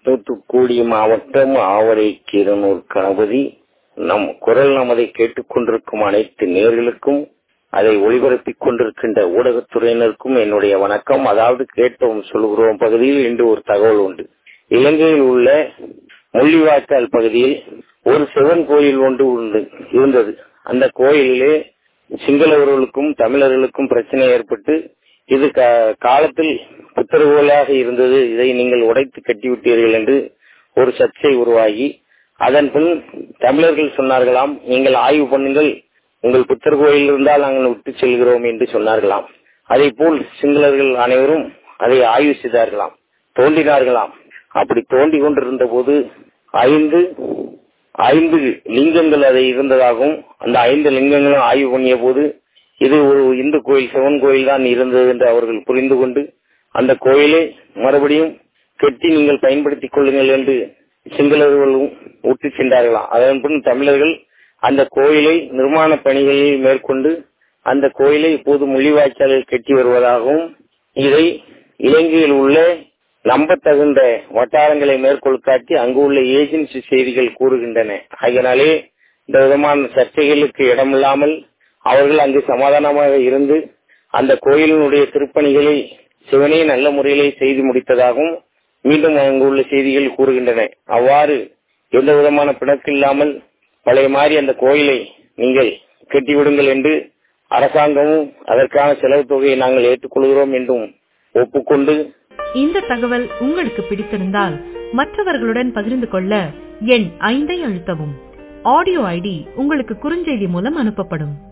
தூத்துக்குடி மாவட்டம் ஆவரை கீரனூர் கணபதி நம் குரல் நமதை கேட்டுக்கொண்டிருக்கும் அனைத்து நேர்களுக்கும் அதை ஒளிபரப்பிக் கொண்டிருக்கின்ற ஊடகத்துறையினருக்கும் என்னுடைய வணக்கம் அதாவது கேட்டோம் சொல்கிறோம் பகுதியில் இன்று ஒரு தகவல் உண்டு இலங்கையில் உள்ள முள்ளிவாய்க்கால் பகுதியில் ஒரு சிவன் கோயில் ஒன்று உண்டு இருந்தது அந்த கோயிலிலே சிங்களவர்களுக்கும் தமிழர்களுக்கும் பிரச்சனை ஏற்பட்டு இது காலத்தில் புத்தரவுகளாக இருந்தது இதை நீங்கள் உடைத்து கட்டிவிட்டீர்கள் என்று ஒரு சர்ச்சை உருவாகி அதன் பின் தமிழர்கள் சொன்னார்களாம் நீங்கள் ஆய்வு பண்ணுங்கள் உங்கள் புத்தர் கோயில் இருந்தால் நாங்கள் விட்டு செல்கிறோம் என்று சொன்னார்களாம் அதே போல் சிங்களர்கள் அனைவரும் அதை ஆய்வு செய்தார்களாம் தோண்டினார்களாம் அப்படி தோண்டி கொண்டிருந்த போது ஐந்து ஐந்து லிங்கங்கள் அதை இருந்ததாகவும் அந்த ஐந்து லிங்கங்களும் ஆய்வு பண்ணிய போது இது ஒரு இந்து கோயில் சிவன் கோயில் தான் இருந்தது என்று அவர்கள் புரிந்து கொண்டு அந்த கோயிலை மறுபடியும் கட்டி நீங்கள் பயன்படுத்திக் கொள்ளுங்கள் என்று சிங்களர்களும் விட்டு சென்றார்களாம் அதன் பின் தமிழர்கள் அந்த கோயிலை நிர்மாண பணிகளை மேற்கொண்டு அந்த கோயிலை இப்போது முள்ளிவாய்க்காலில் கட்டி வருவதாகவும் இதை இலங்கையில் உள்ள நம்பத்தகுந்த வட்டாரங்களை மேற்கோள் காட்டி அங்கு உள்ள ஏஜென்சி செய்திகள் கூறுகின்றன ஆகையினாலே இந்த விதமான சர்ச்சைகளுக்கு இடமில்லாமல் அவர்கள் அங்கு சமாதானமாக இருந்து அந்த கோயிலினுடைய திருப்பணிகளை சிவனே நல்ல முறையிலே செய்து முடித்ததாகவும் மீண்டும் அங்கு உள்ள செய்திகள் கூறுகின்றன அவ்வாறு எந்த விதமான பிணக்கு இல்லாமல் பழைய மாதிரி அந்த கோயிலை நீங்கள் கட்டிவிடுங்கள் என்று அரசாங்கமும் அதற்கான செலவு தொகையை நாங்கள் ஏற்றுக்கொள்கிறோம் என்றும் ஒப்புக்கொண்டு இந்த தகவல் உங்களுக்கு பிடித்திருந்தால் மற்றவர்களுடன் பகிர்ந்து கொள்ள எண் ஐந்தை அழுத்தவும் ஆடியோ ஐடி உங்களுக்கு குறுஞ்செய்தி மூலம் அனுப்பப்படும்